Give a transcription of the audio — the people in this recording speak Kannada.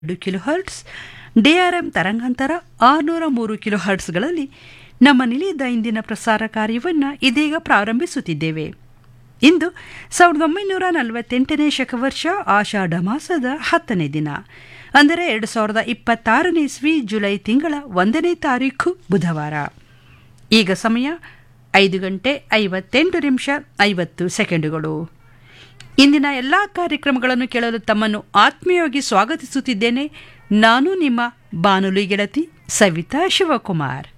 ಎರಡು ಕಿಲೋ ಹರ್ಟ್ಸ್ ಡಿಆರ್ಎಂ ತರಂಗಾಂತರ ಆರುನೂರ ಮೂರು ಕಿಲೋ ಹರ್ಟ್ಸ್ಗಳಲ್ಲಿ ನಮ್ಮ ನಿಲಯದ ಇಂದಿನ ಪ್ರಸಾರ ಕಾರ್ಯವನ್ನು ಇದೀಗ ಪ್ರಾರಂಭಿಸುತ್ತಿದ್ದೇವೆ ಇಂದು ಸಾವಿರದ ಒಂಬೈನೂರ ನಲವತ್ತೆಂಟನೇ ಶಕವರ್ಷ ಆಷಾಢ ಮಾಸದ ಹತ್ತನೇ ದಿನ ಅಂದರೆ ಎರಡು ಸಾವಿರದ ಇಪ್ಪತ್ತಾರನೇ ಇಸ್ವಿ ಜುಲೈ ತಿಂಗಳ ಒಂದನೇ ತಾರೀಖು ಬುಧವಾರ ಈಗ ಸಮಯ ಐದು ಗಂಟೆ ಐವತ್ತೆಂಟು ನಿಮಿಷ ಐವತ್ತು ಸೆಕೆಂಡುಗಳು ಇಂದಿನ ಎಲ್ಲ ಕಾರ್ಯಕ್ರಮಗಳನ್ನು ಕೇಳಲು ತಮ್ಮನ್ನು ಆತ್ಮೀಯವಾಗಿ ಸ್ವಾಗತಿಸುತ್ತಿದ್ದೇನೆ ನಾನು ನಿಮ್ಮ ಬಾನುಲಿ ಗೆಳತಿ ಸವಿತಾ ಶಿವಕುಮಾರ್